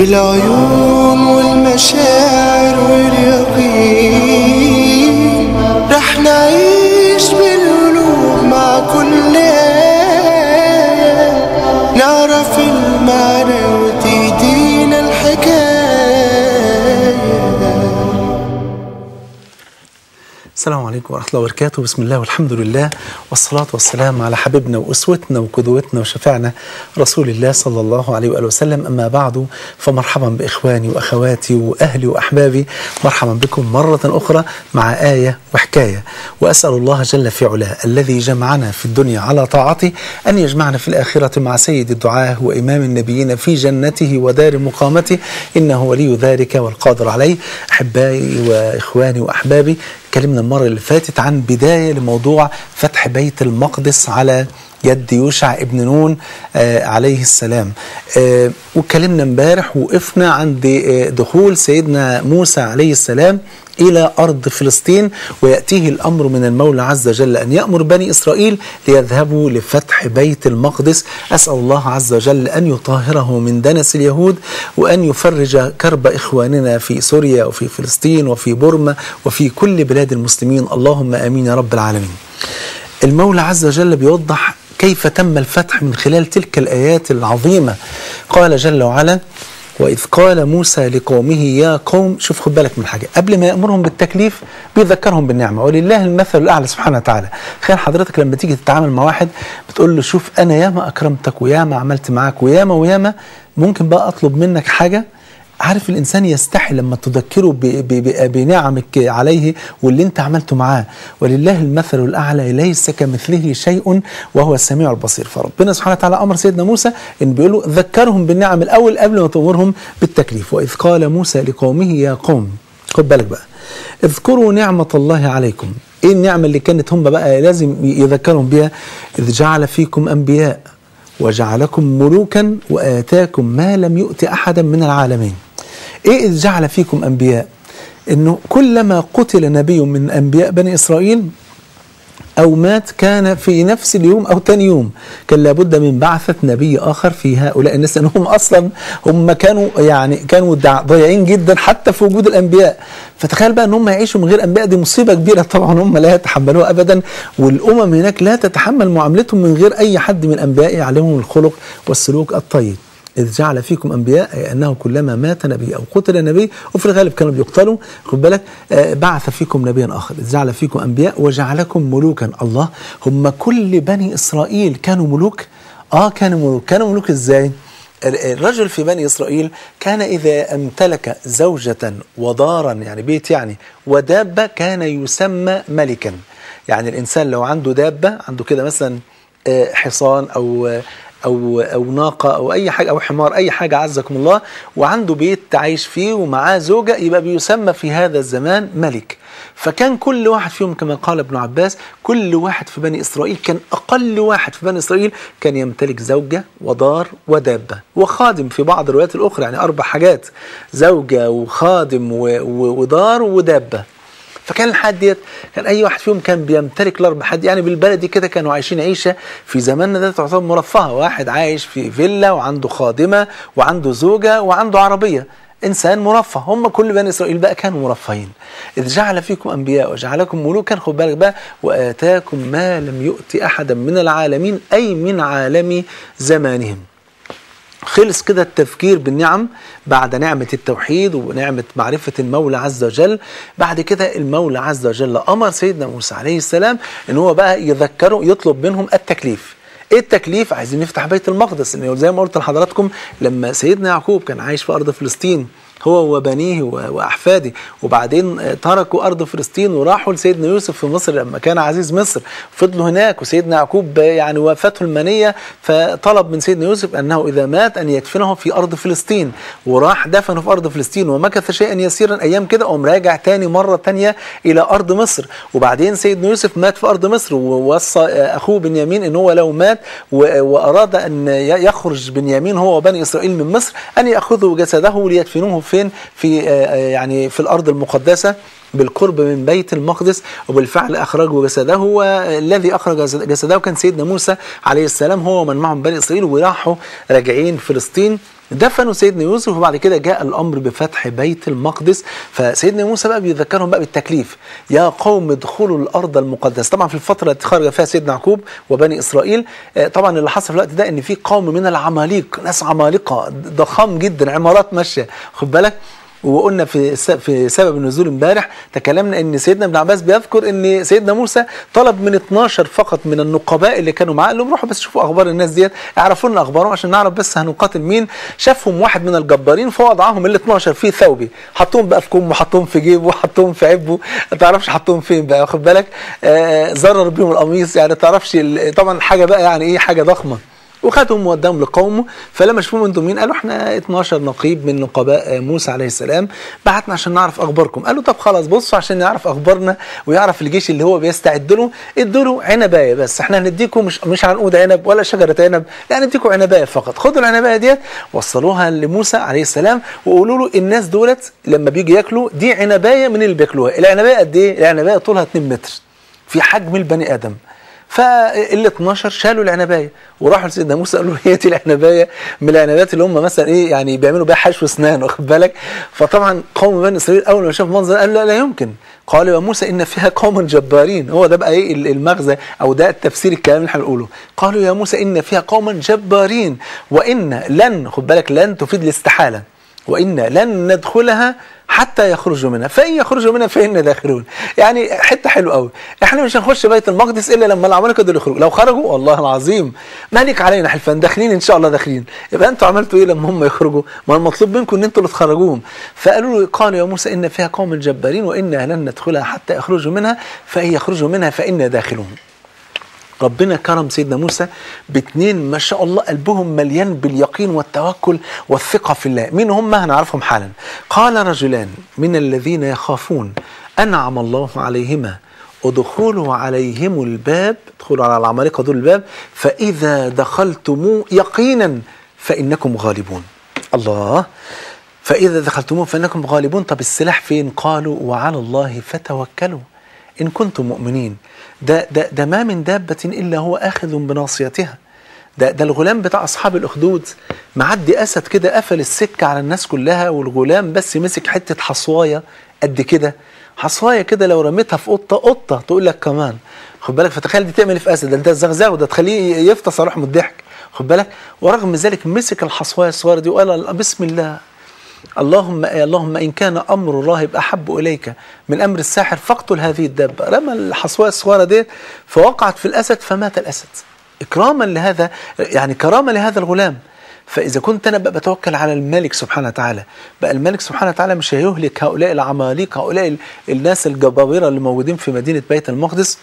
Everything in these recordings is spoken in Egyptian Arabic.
بالعيون والمشاعر واليقين رح نعيش بالقلوب مع كل آية نعرف المعنى وتهدينا الحكاية السلام عليكم ورحمة الله وبركاته بسم الله والحمد لله والصلاة والسلام على حبيبنا وأسوتنا وقدوتنا وشفعنا رسول الله صلى الله عليه وآله وسلم أما بعد فمرحبا بإخواني وأخواتي وأهلي وأحبابي مرحبا بكم مرة أخرى مع آية وحكاية وأسأل الله جل في علاه الذي جمعنا في الدنيا على طاعته أن يجمعنا في الآخرة مع سيد الدعاة وإمام النبيين في جنته ودار مقامته إنه ولي ذلك والقادر عليه أحبائي وإخواني وأحبابي اتكلمنا المرة اللي فاتت عن بداية لموضوع فتح بيت المقدس على يد يوشع ابن نون آه عليه السلام آه واتكلمنا امبارح وقفنا عند آه دخول سيدنا موسى عليه السلام إلى أرض فلسطين ويأتيه الأمر من المولى عز وجل أن يأمر بني إسرائيل ليذهبوا لفتح بيت المقدس أسأل الله عز وجل أن يطهره من دنس اليهود وأن يفرج كرب إخواننا في سوريا وفي فلسطين وفي بورما وفي كل بلاد المسلمين اللهم آمين يا رب العالمين المولى عز وجل بيوضح كيف تم الفتح من خلال تلك الآيات العظيمة قال جل وعلا وإذ قال موسى لقومه يا قوم شوف خد بالك من حاجة قبل ما يأمرهم بالتكليف بيذكرهم بالنعمة ولله المثل الأعلى سبحانه وتعالى تخيل حضرتك لما تيجي تتعامل مع واحد بتقول له شوف أنا ياما أكرمتك وياما عملت معاك وياما وياما ممكن بقى أطلب منك حاجة عارف الإنسان يستحي لما تذكره ب- ب- ب- بنعمك عليه واللي أنت عملته معاه ولله المثل الأعلى ليس كمثله شيء وهو السميع البصير فربنا سبحانه وتعالى أمر سيدنا موسى إن بيقول له ذكرهم بالنعم الأول قبل ما تأمرهم بالتكليف وإذ قال موسى لقومه يا قوم خد بالك بقى اذكروا نعمة الله عليكم ايه النعمة اللي كانت هم بقى لازم يذكرهم بها إذ جعل فيكم أنبياء وجعلكم ملوكا وآتاكم ما لم يؤت أحدا من العالمين ايه إذ جعل فيكم أنبياء انه كلما قتل نبي من أنبياء بني إسرائيل أو مات كان في نفس اليوم أو تاني يوم كان لابد من بعثة نبي آخر في هؤلاء الناس لأنهم أصلا هم كانوا يعني كانوا دع- ضايعين جدا حتى في وجود الأنبياء فتخيل بقى أن هم يعيشوا من غير أنبياء دي مصيبة كبيرة طبعا هم لا يتحملوها أبدا والأمم هناك لا تتحمل معاملتهم من غير أي حد من الأنبياء يعلمهم الخلق والسلوك الطيب إذ جعل فيكم أنبياء أي أنه كلما مات نبي أو قتل نبي وفي الغالب كانوا بيقتلوا خد بالك آه، بعث فيكم نبيا آخر إذ جعل فيكم أنبياء وجعلكم ملوكا الله هم كل بني إسرائيل كانوا ملوك آه كانوا ملوك كانوا ملوك إزاي ال- الرجل في بني إسرائيل كان إذا امتلك زوجة ودارا يعني بيت يعني ودابة كان يسمى ملكا يعني الإنسان لو عنده دابة عنده كده مثلا آه، حصان أو آه، او او ناقه او اي حاجه او حمار اي حاجه عزكم الله وعنده بيت عايش فيه ومعاه زوجه يبقى بيسمى في هذا الزمان ملك فكان كل واحد فيهم كما قال ابن عباس كل واحد في بني اسرائيل كان اقل واحد في بني اسرائيل كان يمتلك زوجه ودار ودابه وخادم في بعض الروايات الاخرى يعني اربع حاجات زوجه وخادم و- و- ودار ودابه فكان الحد ديت كان اي واحد فيهم كان بيمتلك الاربع حد يعني بالبلدي كده كانوا عايشين عيشه في زماننا ده تعتبر مرفهه واحد عايش في فيلا وعنده خادمه وعنده زوجه وعنده عربيه انسان مرفه هم كل بني اسرائيل بقى كانوا مرفهين اذ جعل فيكم انبياء وجعلكم ملوكا خد بالك بقى واتاكم ما لم يؤت احدا من العالمين اي من عالم زمانهم خلص كده التفكير بالنعم بعد نعمة التوحيد ونعمة معرفة المولى عز وجل بعد كده المولى عز وجل أمر سيدنا موسى عليه السلام إن هو بقى يذكره يطلب منهم التكليف ايه التكليف عايزين نفتح بيت المقدس إن زي ما قلت لحضراتكم لما سيدنا يعقوب كان عايش في أرض فلسطين هو وبنيه و- وأحفاده وبعدين آه، تركوا أرض فلسطين وراحوا لسيدنا يوسف في مصر لما كان عزيز مصر فضلوا هناك وسيدنا يعقوب آه، يعني وافته المنية فطلب من سيدنا يوسف أنه إذا مات أن يدفنه في أرض فلسطين وراح دفنه في أرض فلسطين ومكث شيئا يسيرا أيام كده قام راجع تاني مرة تانية إلى أرض مصر وبعدين سيدنا يوسف مات في أرض مصر ووصى آه، أخوه بنيامين أن هو لو مات و- وأراد أن ي- يخرج بنيامين هو وبني إسرائيل من مصر أن يأخذوا جسده ليدفنوه فين في آه، آه، يعني في الأرض المقدسة بالقرب من بيت المقدس وبالفعل أخرجوا جسده والذي أخرج جسده كان سيدنا موسى عليه السلام هو ومن معهم بني إسرائيل وراحوا راجعين فلسطين دفنوا سيدنا يوسف وبعد كده جاء الامر بفتح بيت المقدس فسيدنا موسى بقى بيذكرهم بقى بالتكليف يا قوم ادخلوا الارض المقدسه طبعا في الفتره التي خرج فيها سيدنا يعقوب وبني اسرائيل آه، طبعا اللي حصل في الوقت ده ان في قوم من العماليق ناس عمالقه ضخام جدا عمارات ماشيه خد بالك وقلنا في س- في سبب النزول امبارح تكلمنا ان سيدنا ابن عباس بيذكر ان سيدنا موسى طلب من 12 فقط من النقباء اللي كانوا معاه قال لهم روحوا بس شوفوا اخبار الناس ديت اعرفوا لنا اخبارهم عشان نعرف بس هنقاتل مين شافهم واحد من الجبارين فوضعهم ال 12 في ثوبه حطهم بقى في كمه حطهم في جيبه حطهم في عبه ما تعرفش حطهم فين بقى واخد بالك آه زرر بيهم القميص يعني ما تعرفش ال- طبعا حاجه بقى يعني ايه حاجه ضخمه وخدهم ووداهم لقومه فلما شافوهم انتم مين قالوا احنا 12 نقيب من نقباء موسى عليه السلام بعتنا عشان نعرف اخباركم قالوا طب خلاص بصوا عشان يعرف اخبارنا ويعرف الجيش اللي هو بيستعد له ادوا له عنبايه بس احنا هنديكم مش مش عنقود عنب ولا شجره عنب لا هنديكم عنبايه فقط خدوا العنبايه ديت وصلوها لموسى عليه السلام وقولوا له الناس دولت لما بيجوا ياكلوا دي عنبايه من اللي بياكلوها العنبايه قد ايه العنبايه طولها 2 متر في حجم البني ادم فال 12 شالوا العنبايه وراحوا لسيدنا موسى قالوا له هي دي العنبايه من العنبات اللي هم مثلا ايه يعني بيعملوا بيها حشو اسنان واخد بالك فطبعا قوم بني اسرائيل اول ما شافوا المنظر قال لا لا يمكن قال يا موسى ان فيها قوم جبارين هو ده بقى ايه ال- المغزى او ده التفسير الكلام اللي احنا بنقوله قالوا يا موسى ان فيها قوما جبارين وان لن خد بالك لن تفيد الاستحاله وإن لن ندخلها حتى يخرجوا منها فإن يخرجوا منها فإنا داخلون يعني حتة حلوة قوي احنا مش هنخش بيت المقدس إلا لما العمالقة دول يخرجوا لو خرجوا والله العظيم مالك علينا حلفان داخلين إن شاء الله داخلين يبقى أنتوا عملتوا إيه لما هم يخرجوا ما المطلوب منكم إن أنتوا اللي تخرجوهم فقالوا له قالوا يا موسى إن فيها قوم جبارين وإنا لن ندخلها حتى يخرجوا منها فإن يخرجوا منها فإنا داخلون ربنا كرم سيدنا موسى باتنين ما شاء الله قلبهم مليان باليقين والتوكل والثقة في الله مين هم هنعرفهم حالا قال رجلان من الذين يخافون أنعم الله عليهما ادخلوا عليهم الباب ادخلوا على العمالقة دول الباب فإذا دخلتموه يقينا فإنكم غالبون الله فإذا دخلتموه فإنكم غالبون طب السلاح فين قالوا وعلى الله فتوكلوا إن كنتم مؤمنين ده, ده, ده ما من دابة إلا هو آخذ بناصيتها ده, ده الغلام بتاع أصحاب الأخدود معدي أسد كده قفل السكة على الناس كلها والغلام بس مسك حتة حصواية قد كده حصواية كده لو رميتها في قطة قطة تقول لك كمان خد بالك فتخيل دي تعمل إيه في أسد ده أنت تزغزغه ده تخليه يفطس على لحم الضحك خد بالك ورغم ذلك مسك الحصواية الصغيرة دي وقال بسم الله اللهم اللهم ان كان امر الراهب احب اليك من امر الساحر فاقتل هذه الدابه رمى الحصوايه الصغيره دي فوقعت في الاسد فمات الاسد اكراما لهذا يعني كرامه لهذا الغلام فاذا كنت انا بقى بتوكل على الملك سبحانه وتعالى بقى الملك سبحانه وتعالى مش هيهلك هؤلاء العماليق هؤلاء ال- الناس الجبابره اللي موجودين في مدينه بيت المقدس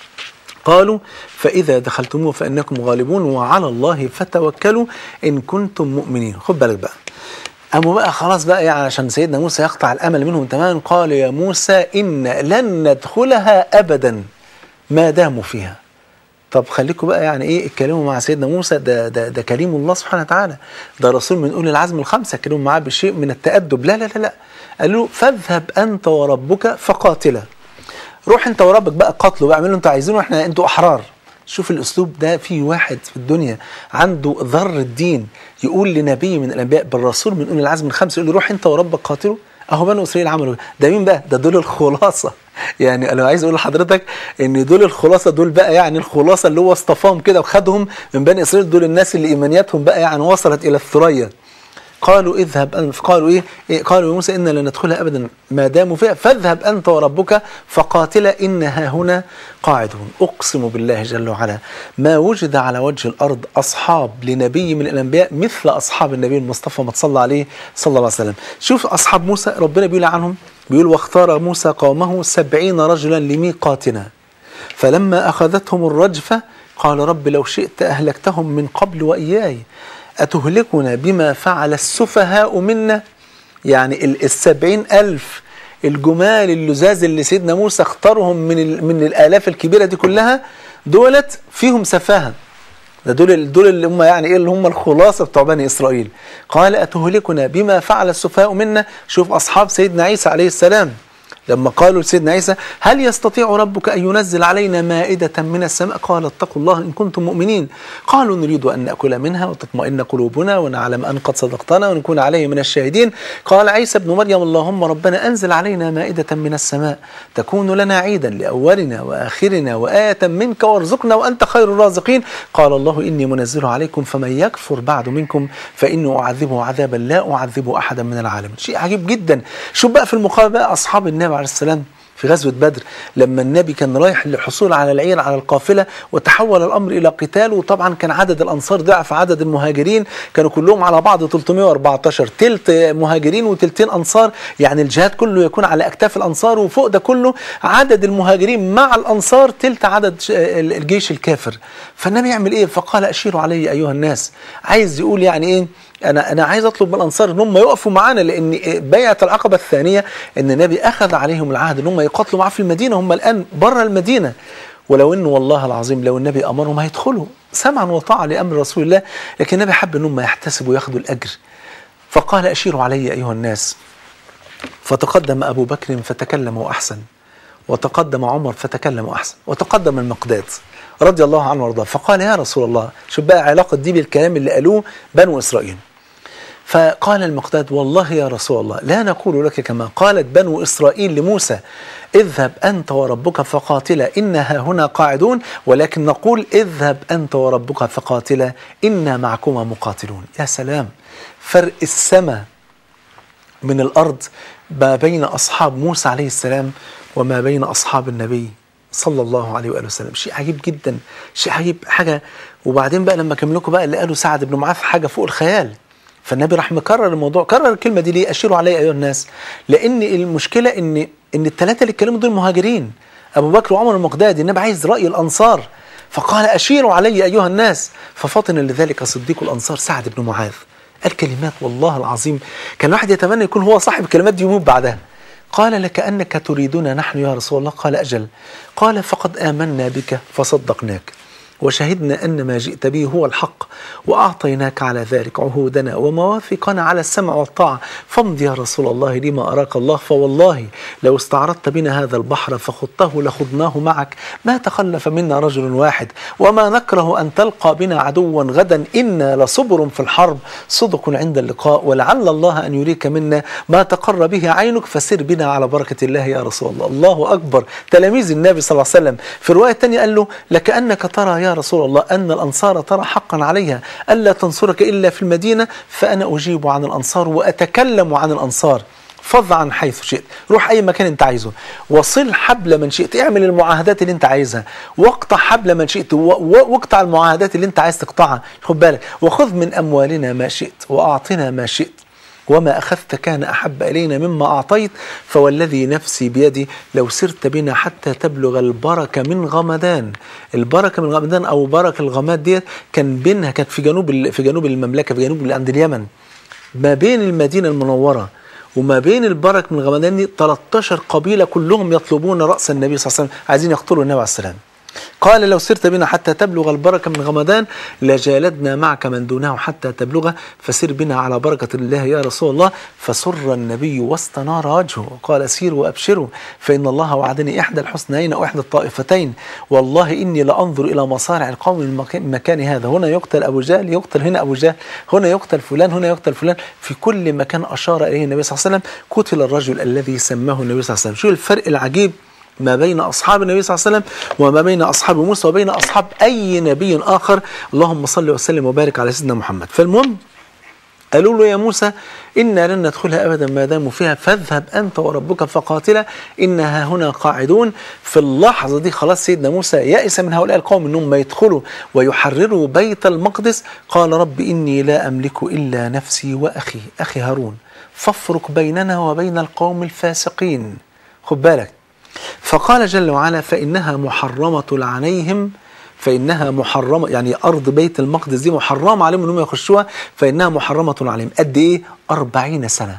قالوا فإذا دخلتموه فإنكم غالبون وعلى الله فتوكلوا إن كنتم مؤمنين خد بالك بقى قاموا بقى خلاص بقى يعني عشان سيدنا موسى يقطع الأمل منهم تماما قال يا موسى إن لن ندخلها أبدا ما داموا فيها طب خليكم بقى يعني ايه اتكلموا مع سيدنا موسى ده ده ده كريم الله سبحانه وتعالى ده رسول من اولي العزم الخمسه كلموا معاه بشيء من التادب لا لا لا لا قال له فاذهب انت وربك فقاتلا روح انت وربك بقى قاتلوا بقى اعملوا اللي انتوا عايزينه احنا انتوا احرار شوف الاسلوب ده في واحد في الدنيا عنده ذر الدين يقول لنبي من الانبياء بالرسول من اولي العزم الخمسه يقول له روح انت وربك قاتلوا اهو بنو اسرائيل عملوا ده مين بقى ده دول الخلاصه يعني انا عايز اقول لحضرتك ان دول الخلاصه دول بقى يعني الخلاصه اللي هو اصطفاهم كده وخدهم من بني اسرائيل دول الناس اللي ايمانياتهم بقى يعني وصلت الى الثريا قالوا اذهب أن- قالوا ايه, إيه قالوا يا موسى ان لن ندخلها ابدا ما داموا فيها فاذهب انت وربك فقاتلا انها هنا قاعدون اقسم بالله جل وعلا ما وجد على وجه الارض اصحاب لنبي من الانبياء مثل اصحاب النبي المصطفى ما صلى عليه صلى الله عليه وسلم شوف اصحاب موسى ربنا بيقول عنهم بيقول واختار موسى قومه سبعين رجلا لميقاتنا فلما أخذتهم الرجفة قال رب لو شئت أهلكتهم من قبل وإياي أتهلكنا بما فعل السفهاء منا يعني ال- السبعين ألف الجمال اللزاز اللي سيدنا موسى اختارهم من, ال- من الآلاف الكبيرة دي كلها دولت فيهم سفاهة ده دول دول اللي هم يعني ايه اللي هم الخلاصه بتوع بني اسرائيل قال اتهلكنا بما فعل السفهاء منا شوف اصحاب سيدنا عيسى عليه السلام لما قالوا لسيدنا عيسى هل يستطيع ربك أن ينزل علينا مائدة من السماء قال اتقوا الله إن كنتم مؤمنين قالوا نريد أن نأكل منها وتطمئن قلوبنا ونعلم أن قد صدقتنا ونكون عليه من الشاهدين قال عيسى ابن مريم اللهم ربنا أنزل علينا مائدة من السماء تكون لنا عيدا لأولنا وآخرنا وآية منك وارزقنا وأنت خير الرازقين قال الله إني منزل عليكم فمن يكفر بعد منكم فإنه أعذبه عذابا لا أعذبه أحدا من العالمين شيء عجيب جدا شوف بقى في المقابل بقى أصحاب النبي عليه السلام في غزوة بدر لما النبي كان رايح للحصول على العير على القافلة وتحول الأمر إلى قتال وطبعا كان عدد الأنصار ضعف عدد المهاجرين كانوا كلهم على بعض 314 تلت مهاجرين وتلتين أنصار يعني الجهاد كله يكون على أكتاف الأنصار وفوق ده كله عدد المهاجرين مع الأنصار تلت عدد ش- الجيش الكافر فالنبي يعمل إيه فقال أشيروا علي أيها الناس عايز يقول يعني إيه انا انا عايز اطلب من الانصار ان هم يقفوا معانا لان بيعه العقبه الثانيه ان النبي اخذ عليهم العهد ان هم يقاتلوا معاه في المدينه هم الان بره المدينه ولو انه والله العظيم لو النبي امرهم هيدخلوا سمعا وطاعه لامر رسول الله لكن النبي حب ان هم يحتسبوا وياخدوا الاجر فقال اشيروا علي ايها الناس فتقدم ابو بكر فتكلم واحسن وتقدم عمر فتكلم احسن وتقدم المقداد رضي الله عنه وارضاه فقال يا رسول الله شوف بقى علاقه دي بالكلام اللي قالوه بنو اسرائيل فقال المقداد والله يا رسول الله لا نقول لك كما قالت بنو إسرائيل لموسى اذهب أنت وربك فقاتلا إنها هنا قاعدون ولكن نقول اذهب أنت وربك فقاتلا إنا معكما مقاتلون يا سلام فرق السماء من الأرض ما بين أصحاب موسى عليه السلام وما بين أصحاب النبي صلى الله عليه وآله وسلم شيء عجيب جدا شيء عجيب حاجة وبعدين بقى لما كمل لكم بقى اللي قالوا سعد بن معاذ حاجة فوق الخيال فالنبي راح مكرر الموضوع كرر الكلمة دي ليه أشيروا علي أيها الناس لأن المشكلة إن إن الثلاثة اللي اتكلموا دول مهاجرين أبو بكر وعمر المقدادي النبي عايز رأي الأنصار فقال أشيروا علي أيها الناس ففطن لذلك صديق الأنصار سعد بن معاذ قال كلمات والله العظيم كان الواحد يتمنى يكون هو صاحب الكلمات دي يموت بعدها قال لكأنك تريدنا نحن يا رسول الله قال أجل قال فقد آمنا بك فصدقناك وشهدنا أن ما جئت به هو الحق وأعطيناك على ذلك عهودنا ومواثقنا على السمع والطاعة فامض يا رسول الله لما أراك الله فوالله لو استعرضت بنا هذا البحر فخضته لخضناه معك ما تخلف منا رجل واحد وما نكره أن تلقى بنا عدوا غدا إنا لصبر في الحرب صدق عند اللقاء ولعل الله أن يريك منا ما تقر به عينك فسر بنا على بركة الله يا رسول الله الله أكبر تلاميذ النبي صلى الله عليه وسلم في الرواية الثانية قال له لكأنك ترى يا رسول الله أن الأنصار ترى حقا عليها ألا تنصرك إلا في المدينة فأنا أجيب عن الأنصار وأتكلم عن الأنصار فض عن حيث شئت روح أي مكان أنت عايزه وصل حبل من شئت اعمل المعاهدات اللي أنت عايزها واقطع حبل من شئت و- و- واقطع المعاهدات اللي أنت عايز تقطعها خد بالك وخذ من أموالنا ما شئت وأعطنا ما شئت وما أخذت كان أحب إلينا مما أعطيت فوالذي نفسي بيدي لو سرت بنا حتى تبلغ البركة من غمدان البركة من غمدان أو بركة الغماد ديت كان بينها كانت في جنوب ال- في جنوب المملكة في جنوب عند اليمن ما بين المدينة المنورة وما بين البرك من غمدان دي 13 قبيلة كلهم يطلبون رأس النبي صلى الله عليه وسلم عايزين يقتلوا النبي عليه السلام قال لو سرت بنا حتى تبلغ البركة من غمدان لجالدنا معك من دونه حتى تبلغه فسر بنا على بركة الله يا رسول الله فسر النبي واستنار وجهه قال سيروا وأبشروا فإن الله وعدني إحدى الحسنين أو إحدى الطائفتين والله إني لأنظر إلى مصارع القوم من مك- مكان هذا هنا يقتل أبو جهل يقتل هنا أبو جهل هنا يقتل فلان هنا يقتل فلان في كل مكان أشار إليه النبي صلى الله عليه وسلم قتل الرجل الذي سماه النبي صلى الله عليه وسلم شو الفرق العجيب ما بين أصحاب النبي صلى الله عليه وسلم وما بين أصحاب موسى وبين أصحاب أي نبي آخر اللهم صل وسلم وبارك على سيدنا محمد فالمهم قالوا له يا موسى إنا لن ندخلها أبدا ما داموا فيها فاذهب أنت وربك فقاتلا إنها هنا قاعدون في اللحظة دي خلاص سيدنا موسى يأس من هؤلاء القوم أنهم ما يدخلوا ويحرروا بيت المقدس قال رب إني لا أملك إلا نفسي وأخي أخي هارون فافرق بيننا وبين القوم الفاسقين خد بالك فقال جل وعلا فإنها محرمة عليهم فإنها محرمة يعني أرض بيت المقدس دي محرمة عليهم أنهم يخشوها فإنها محرمة عليهم قد إيه؟ أربعين سنة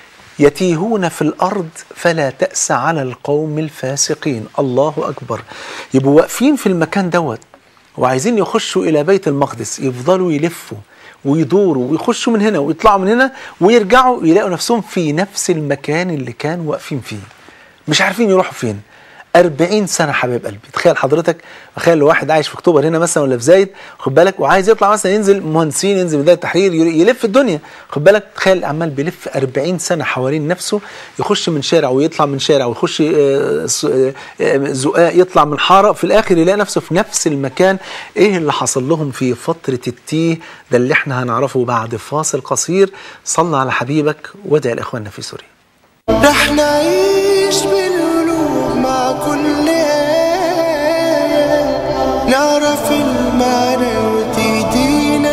يتيهون في الأرض فلا تأس على القوم الفاسقين الله أكبر يبقوا واقفين في المكان دوت وعايزين يخشوا إلى بيت المقدس يفضلوا يلفوا ويدوروا ويخشوا من هنا ويطلعوا من هنا ويرجعوا يلاقوا نفسهم في نفس المكان اللي كانوا واقفين فيه مش عارفين يروحوا فين 40 سنه حبيب قلبي تخيل حضرتك تخيل لو واحد عايش في اكتوبر هنا مثلا ولا في زايد خد بالك وعايز يطلع مثلا ينزل مهندسين ينزل ميدان التحرير يلف الدنيا خد بالك تخيل عمال بيلف 40 سنه حوالين نفسه يخش من شارع ويطلع من شارع ويخش آه، س- آه، آه، زقاق يطلع من حاره في الاخر يلاقي نفسه في نفس المكان ايه اللي حصل لهم في فتره التيه ده اللي احنا هنعرفه بعد فاصل قصير صلى على حبيبك وادعي لاخواننا في سوريا رح نعيش بالقلوب مع كل آية نعرف المعنى وتهدينا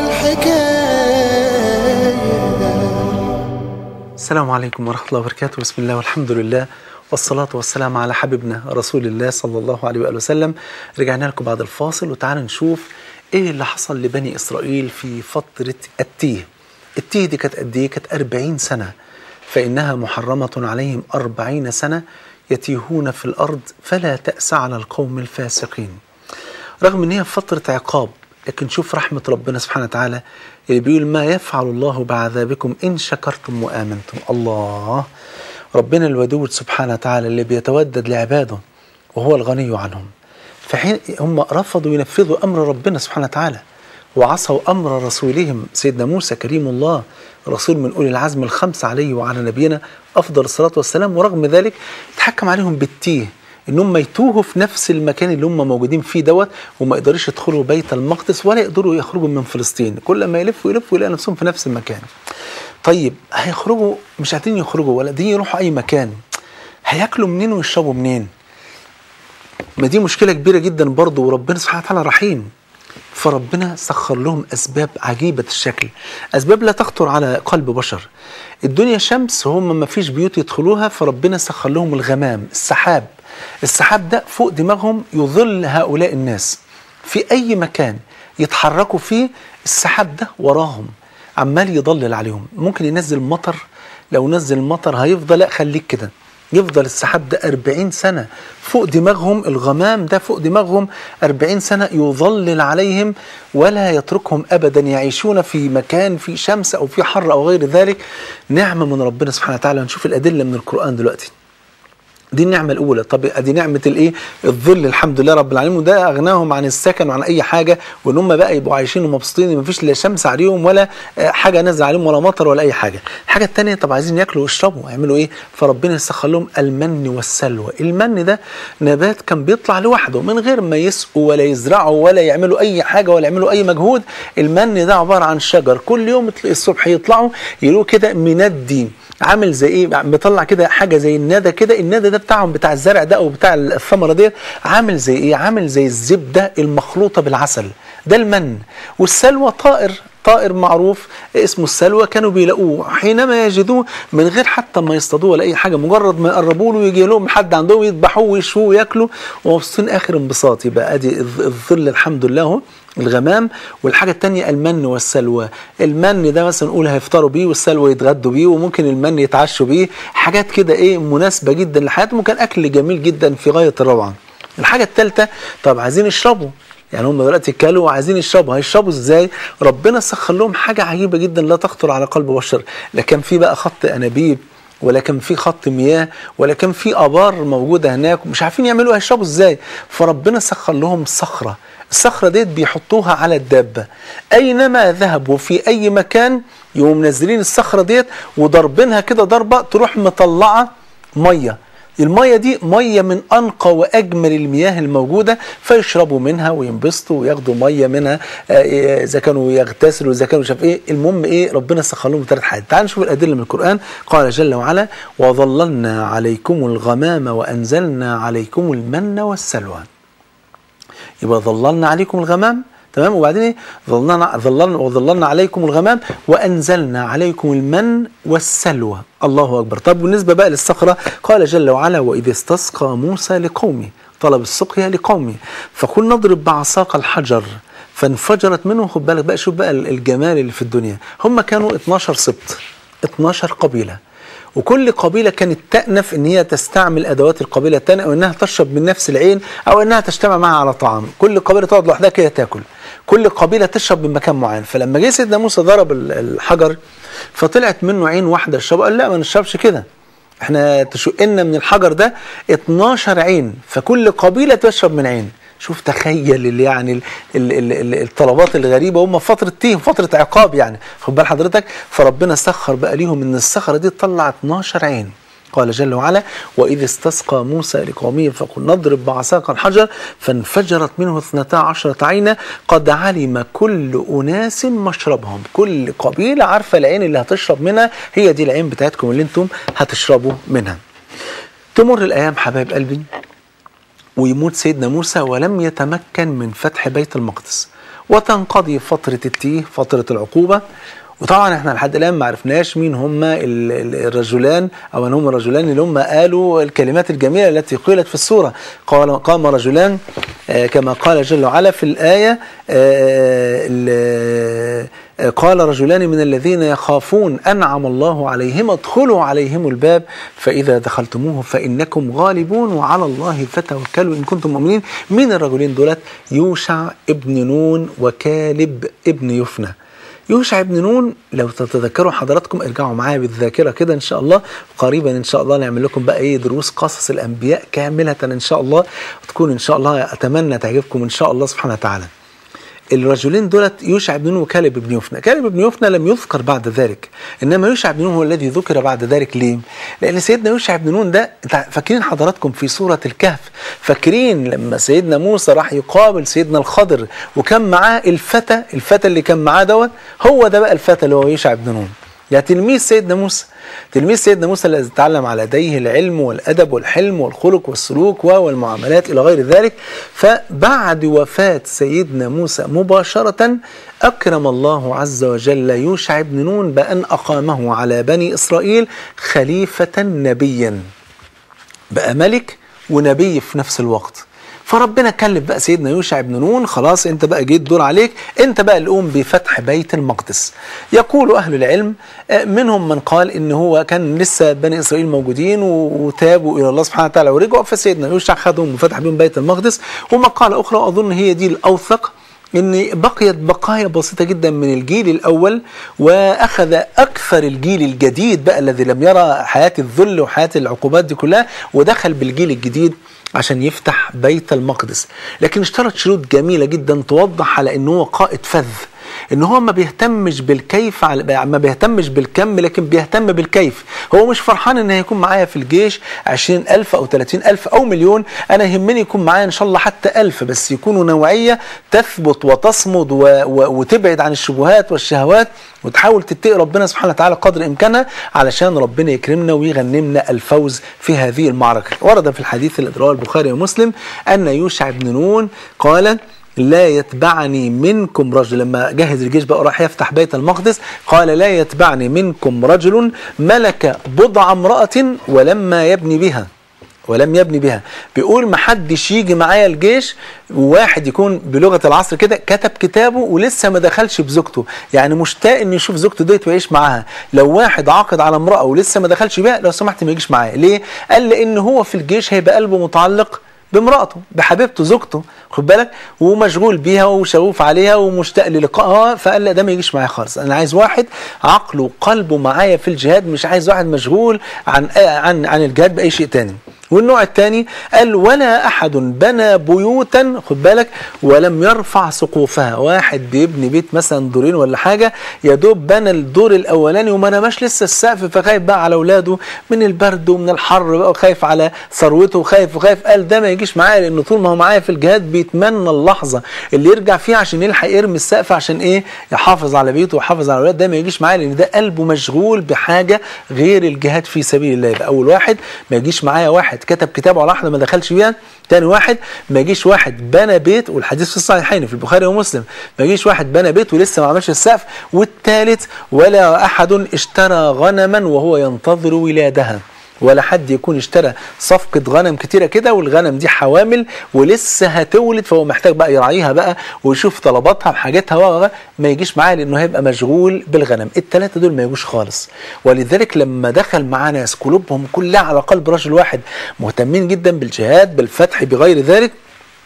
الحكاية السلام عليكم ورحمة الله وبركاته بسم الله والحمد لله والصلاة والسلام على حبيبنا رسول الله صلى الله عليه وآله وسلم رجعنا لكم بعد الفاصل وتعالى نشوف ايه اللي حصل لبني إسرائيل في فترة التيه التيه دي كانت قد ايه كانت 40 سنة فإنها محرمة عليهم أربعين سنة يتيهون في الأرض فلا تأس على القوم الفاسقين رغم ان هي فترة عقاب لكن شوف رحمة ربنا سبحانه وتعالى اللي بيقول ما يفعل الله بعذابكم إن شكرتم وآمنتم الله ربنا الودود سبحانه وتعالى اللي بيتودد لعباده وهو الغني عنهم فحين هم رفضوا ينفذوا أمر ربنا سبحانه وتعالى وعصوا أمر رسولهم سيدنا موسى كريم الله رسول من أولي العزم الخمسة عليه وعلى نبينا أفضل الصلاة والسلام ورغم ذلك تحكم عليهم بالتيه ان هم يتوهوا في نفس المكان اللي هم موجودين فيه دوت وما يقدروش يدخلوا بيت المقدس ولا يقدروا يخرجوا من فلسطين كل ما يلفوا يلفوا يلاقوا نفسهم في نفس المكان طيب هيخرجوا مش قادرين يخرجوا ولا قادرين يروحوا اي مكان هياكلوا منين ويشربوا منين ما دي مشكله كبيره جدا برضه وربنا سبحانه وتعالى رحيم فربنا سخر لهم اسباب عجيبه الشكل اسباب لا تخطر على قلب بشر الدنيا شمس هم ما فيش بيوت يدخلوها فربنا سخر لهم الغمام السحاب السحاب ده فوق دماغهم يظل هؤلاء الناس في اي مكان يتحركوا فيه السحاب ده وراهم عمال يضلل عليهم ممكن ينزل مطر لو نزل مطر هيفضل لا خليك كده يفضل السحاب ده 40 سنة فوق دماغهم الغمام ده فوق دماغهم 40 سنة يظلل عليهم ولا يتركهم أبدا يعيشون في مكان في شمس أو في حر أو غير ذلك نعمة من ربنا سبحانه وتعالى نشوف الأدلة من القرآن دلوقتي دي النعمة الأولى طب ادي نعمة الإيه؟ الظل الحمد لله رب العالمين وده أغناهم عن السكن وعن أي حاجة وإن هم بقى يبقوا عايشين ومبسوطين مفيش لا شمس عليهم ولا آه، حاجة نازلة عليهم ولا مطر ولا أي حاجة. الحاجة التانية طب عايزين ياكلوا ويشربوا يعملوا إيه؟ فربنا يسخر لهم المن والسلوى، المن ده نبات كان بيطلع لوحده من غير ما يسقوا ولا يزرعوا ولا يعملوا أي حاجة ولا يعملوا أي مجهود، المن ده عبارة عن شجر كل يوم تلاقي الصبح يطلعوا يلاقوا كده مندي عامل زي ايه بيطلع كده حاجه زي الندى كده الندى ده بتاعهم بتاع الزرع ده او بتاع الثمره ديت عامل زي ايه عامل زي الزبده المخلوطه بالعسل ده المن والسلوى طائر طائر معروف اسمه السلوى كانوا بيلاقوه حينما يجدوه من غير حتى ما يصطادوه ولا اي حاجه مجرد ما يقربوا له يجي لهم حد عندهم يذبحوه ويشوه وياكلوا ومبسوطين اخر انبساط يبقى ادي الظ- الظل الحمد لله اهو الغمام والحاجة التانية المن والسلوى المن ده مثلا نقول هيفطروا بيه والسلوى يتغدوا بيه وممكن المن يتعشوا بيه حاجات كده ايه مناسبة جدا لحياتهم وكان أكل جميل جدا في غاية الروعة الحاجة التالتة طب عايزين يشربوا يعني هم دلوقتي كلوا وعايزين يشربوا هيشربوا ازاي ربنا سخر لهم حاجة عجيبة جدا لا تخطر على قلب بشر لا كان في بقى خط أنابيب ولا كان في خط مياه ولا كان في ابار موجوده هناك ومش عارفين يعملوا هيشربوا ازاي فربنا سخر لهم صخره الصخره ديت بيحطوها على الدابه اينما ذهبوا في اي مكان يقوموا منزلين الصخره ديت وضربينها كده ضربه تروح مطلعه ميه المية دي مية من أنقى وأجمل المياه الموجودة فيشربوا منها وينبسطوا وياخدوا مية منها آه، إذا كانوا يغتسلوا إذا كانوا شاف إيه المهم إيه ربنا سخر لهم ثلاث حاجات تعالوا نشوف الأدلة من القرآن قال جل وعلا وظللنا عليكم الغمام وأنزلنا عليكم المن والسلوى يبقى ظللنا عليكم الغمام تمام وبعدين ايه ظللنا ظللنا وظللنا عليكم الغمام وانزلنا عليكم المن والسلوى الله اكبر طب بالنسبه بقى للصخره قال جل وعلا واذ استسقى موسى لقومه طلب السقيا لقومه فقل نضرب بعصاك الحجر فانفجرت منه خد بالك بقى شوف بقى الجمال اللي في الدنيا هم كانوا 12 سبط 12 قبيله وكل قبيله كانت تأنف ان هي تستعمل ادوات القبيله الثانيه او انها تشرب من نفس العين او انها تجتمع معها على طعام كل قبيله تقعد لوحدها كده تاكل كل قبيله تشرب من مكان معين فلما جه سيدنا موسى ضرب ال- الحجر فطلعت منه عين واحده يشربها قال لا ما نشربش كده احنا تشقنا من الحجر ده 12 عين فكل قبيله تشرب من عين شوف تخيل اللي يعني ال ال ال ال الطلبات الغريبه هم في فتره تيه فتره عقاب يعني خد بال حضرتك فربنا سخر بقى ليهم ان الصخره دي تطلع 12 عين قال جل وعلا وإذ استسقى موسى لقومه فقل نضرب بعصاك الحجر فانفجرت منه اثنتا عشرة عينا قد علم كل أناس مشربهم كل قبيلة عارفة العين اللي هتشرب منها هي دي العين بتاعتكم اللي انتم هتشربوا منها تمر الأيام حبايب قلبي ويموت سيدنا موسى ولم يتمكن من فتح بيت المقدس وتنقضي فترة التيه فترة العقوبة وطبعا احنا لحد الان ما عرفناش مين هم ال- ال- الرجلان او من هم الرجلان اللي هم قالوا الكلمات الجميله التي قيلت في السوره قال قام رجلان آه، كما قال جل وعلا في الايه آه، ال- آه، قال رجلان من الذين يخافون انعم الله عليهم ادخلوا عليهم الباب فاذا دخلتموه فانكم غالبون وعلى الله فتوكلوا ان كنتم مؤمنين مين الرجلين دولت يوشع ابن نون وكالب ابن يفنى يوشع بن نون لو تتذكروا حضراتكم ارجعوا معايا بالذاكره كده ان شاء الله قريبا ان شاء الله نعمل لكم بقى ايه دروس قصص الانبياء كامله ان شاء الله وتكون ان شاء الله اتمنى تعجبكم ان شاء الله سبحانه وتعالى. الرجلين دولت يوشع بن نون وكالب بن يفنى، كالب بن يفنى لم يذكر بعد ذلك، انما يوشع بن نون هو الذي ذكر بعد ذلك ليه؟ لان سيدنا يوشع بن نون ده انت فاكرين حضراتكم في سوره الكهف، فاكرين لما سيدنا موسى راح يقابل سيدنا الخضر وكان معاه الفتى، الفتى اللي كان معاه دوت هو ده بقى الفتى اللي هو يوشع بن نون. يعني تلميذ سيدنا موسى تلميذ سيدنا موسى الذي تعلم على يديه العلم والادب والحلم والخلق والسلوك والمعاملات الى غير ذلك فبعد وفاه سيدنا موسى مباشره اكرم الله عز وجل يوشع بن نون بان اقامه على بني اسرائيل خليفه نبيا بقى ملك ونبي في نفس الوقت فربنا كلف بقى سيدنا يوشع بن نون خلاص انت بقى جيت دور عليك انت بقى اللي قوم بفتح بيت المقدس يقول اهل العلم آه، منهم من قال ان هو كان لسه بني اسرائيل موجودين و- وتابوا الى الله سبحانه وتعالى ورجعوا فسيدنا يوشع خدهم وفتح بهم بيت المقدس ومقاله اخرى اظن هي دي الاوثق ان بقيت بقايا بسيطه جدا من الجيل الاول واخذ اكثر الجيل الجديد بقى الذي لم يرى حياه الذل وحياه العقوبات دي كلها ودخل بالجيل الجديد عشان يفتح بيت المقدس لكن اشترط شروط جميله جدا توضح على انه هو قائد فذ ان هو ما بيهتمش بالكيف على ما بيهتمش بالكم لكن بيهتم بالكيف هو مش فرحان ان هيكون معايا في الجيش عشرين ألف أو ثلاثين ألف أو مليون أنا يهمني يكون معايا إن شاء الله حتى ألف بس يكونوا نوعية تثبت وتصمد و... و... وتبعد عن الشبهات والشهوات وتحاول تتقي ربنا سبحانه وتعالى قدر إمكانها علشان ربنا يكرمنا ويغنمنا الفوز في هذه المعركة ورد في الحديث الذي رواه البخاري ومسلم أن يوشع بن نون قال لا يتبعني منكم رجل لما جهز الجيش بقى راح يفتح بيت المقدس قال لا يتبعني منكم رجل ملك بضع امرأة ولما يبني بها ولم يبني بها بيقول ما حدش يجي معايا الجيش وواحد يكون بلغه العصر كده كتب كتابه ولسه ما دخلش بزوجته يعني مشتاق انه يشوف زوجته ديت ويعيش معاها لو واحد عاقد على امراه ولسه ما دخلش بيها لو سمحت ما يجيش معايا ليه قال لان هو في الجيش هيبقى قلبه متعلق بامرأته بحبيبته زوجته خد بالك ومشغول بيها وشغوف عليها ومشتاق للقائها فقال لا ده ما يجيش معايا خالص انا عايز واحد عقله وقلبه معايا في الجهاد مش عايز واحد مشغول عن عن عن الجهاد باي شيء تاني والنوع الثاني قال ولا احد بنى بيوتا خد بالك ولم يرفع سقوفها واحد بيبني بيت مثلا دورين ولا حاجه يا دوب بنى الدور الاولاني وما نماش لسه السقف فخايف بقى على اولاده من البرد ومن الحر بقى وخايف على ثروته وخايف وخايف قال ده ما يجيش معايا لان طول ما هو معايا في الجهاد بيتمنى اللحظه اللي يرجع فيها عشان يلحق يرمي السقف عشان ايه يحافظ على بيته ويحافظ على اولاده ده ما يجيش معايا لان ده قلبه مشغول بحاجه غير الجهاد في سبيل الله يبقى اول واحد ما يجيش معايا واحد كتب كتابه على واحده ما دخلش بيها تاني واحد ما يجيش واحد بنى بيت والحديث في الصحيحين في البخاري ومسلم ما يجيش واحد بنى بيت ولسه ما عملش السقف والثالث ولا احد اشترى غنما وهو ينتظر ولادها ولا حد يكون اشترى صفقة غنم كتيرة كده والغنم دي حوامل ولسه هتولد فهو محتاج بقى يراعيها بقى ويشوف طلباتها وحاجاتها و ما يجيش معاه لانه هيبقى مشغول بالغنم الثلاثة دول ما يجوش خالص ولذلك لما دخل معاه ناس قلوبهم كلها على قلب رجل واحد مهتمين جدا بالجهاد بالفتح بغير ذلك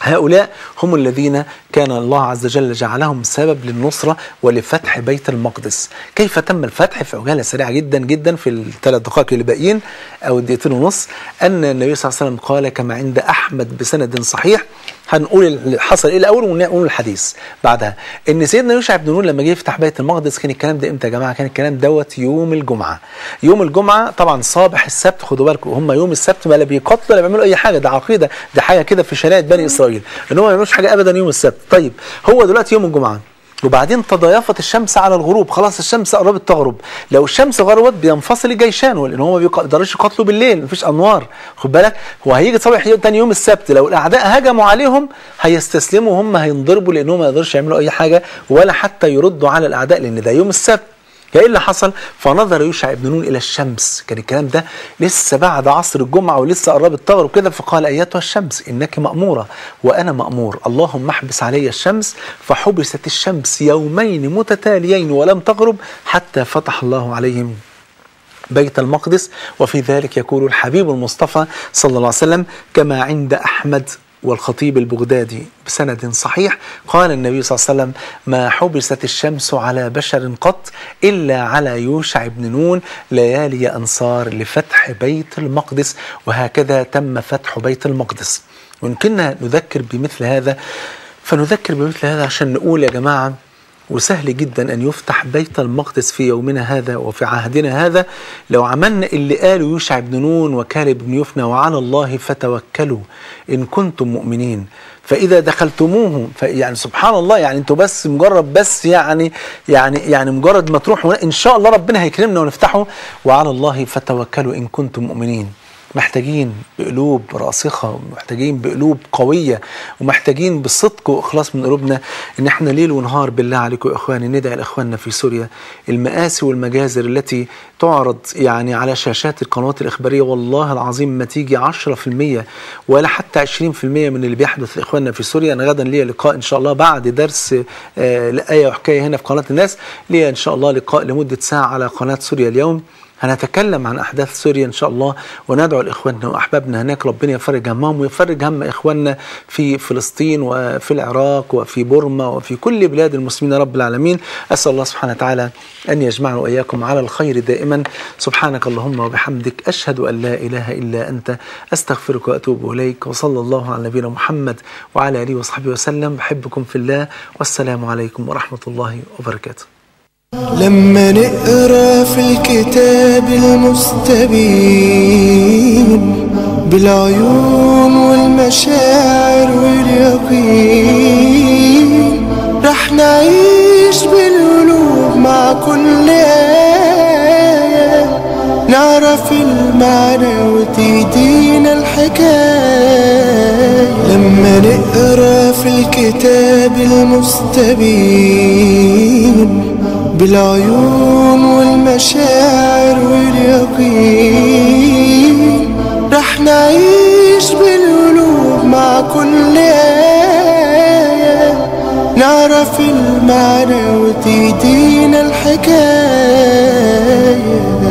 هؤلاء هم الذين كان الله عز وجل جعلهم سبب للنصرة ولفتح بيت المقدس كيف تم الفتح في عجالة سريعة جدا جدا في الثلاث دقائق اللي باقيين أو الدقيقتين ونص أن النبي صلى الله عليه وسلم قال كما عند أحمد بسند صحيح هنقول اللي حصل ايه الاول ونقول الحديث بعدها ان سيدنا يوشع بن نون لما جه يفتح بيت المقدس كان الكلام ده امتى يا جماعه كان الكلام دوت يوم الجمعه يوم الجمعه طبعا صباح السبت خدوا بالكم هم يوم السبت ما لا بيقتلوا ولا بيعملوا اي حاجه ده عقيده ده حاجه كده في شريعه بني اسرائيل ان هم ما يعملوش حاجه ابدا يوم السبت طيب هو دلوقتي يوم الجمعه وبعدين تضايفت الشمس على الغروب خلاص الشمس قربت تغرب لو الشمس غربت بينفصل الجيشان لان هم ما بيقدروش يقاتلوا بالليل مفيش انوار خد بالك هو هيجي صباح يوم تاني يوم السبت لو الاعداء هجموا عليهم هيستسلموا هم هينضربوا لانهم ما يقدروش يعملوا اي حاجه ولا حتى يردوا على الاعداء لان ده يوم السبت فايه اللي حصل؟ فنظر يوشع بن نون الى الشمس، كان الكلام ده لسه بعد عصر الجمعه ولسه قربت تغرب كده فقال ايتها الشمس انك ماموره وانا مامور، اللهم احبس علي الشمس فحبست الشمس يومين متتاليين ولم تغرب حتى فتح الله عليهم بيت المقدس وفي ذلك يقول الحبيب المصطفى صلى الله عليه وسلم كما عند احمد والخطيب البغدادي بسند صحيح قال النبي صلى الله عليه وسلم ما حبست الشمس على بشر قط إلا على يوشع بن نون ليالي أنصار لفتح بيت المقدس وهكذا تم فتح بيت المقدس وإن كنا نذكر بمثل هذا فنذكر بمثل هذا عشان نقول يا جماعة وسهل جدا أن يفتح بيت المقدس في يومنا هذا وفي عهدنا هذا لو عملنا اللي قاله يوشع بن نون وكالب بن يفنى وعلى الله فتوكلوا إن كنتم مؤمنين فإذا دخلتموه يعني سبحان الله يعني انتوا بس مجرد بس يعني يعني يعني مجرد ما تروحوا إن شاء الله ربنا هيكرمنا ونفتحه وعلى الله فتوكلوا إن كنتم مؤمنين محتاجين بقلوب راسخة ومحتاجين بقلوب قوية ومحتاجين بصدق وإخلاص من قلوبنا إن احنا ليل ونهار بالله عليكم يا إخواني ندعي لإخواننا في سوريا المآسي والمجازر التي تعرض يعني على شاشات القنوات الإخبارية والله العظيم ما تيجي 10% ولا حتى 20% من اللي بيحدث لإخواننا في سوريا أنا غدا ليا لقاء إن شاء الله بعد درس آه لآية وحكاية هنا في قناة الناس ليا إن شاء الله لقاء لمدة ساعة على قناة سوريا اليوم هنتكلم عن احداث سوريا ان شاء الله وندعو لاخواننا واحبابنا هناك ربنا يفرج همهم ويفرج هم اخواننا في فلسطين وفي العراق وفي بورما وفي كل بلاد المسلمين رب العالمين اسال الله سبحانه وتعالى ان يجمعنا واياكم على الخير دائما سبحانك اللهم وبحمدك اشهد ان لا اله الا انت استغفرك واتوب اليك وصلى الله على نبينا محمد وعلى اله وصحبه وسلم بحبكم في الله والسلام عليكم ورحمه الله وبركاته لما نقرا في الكتاب المستبين بالعيون والمشاعر واليقين رح نعيش بالقلوب مع كل آية نعرف المعنى وتهدينا الحكاية لما نقرا في الكتاب المستبين بالعيون والمشاعر واليقين رح نعيش بالقلوب مع كل آية نعرف المعنى وتهدينا الحكاية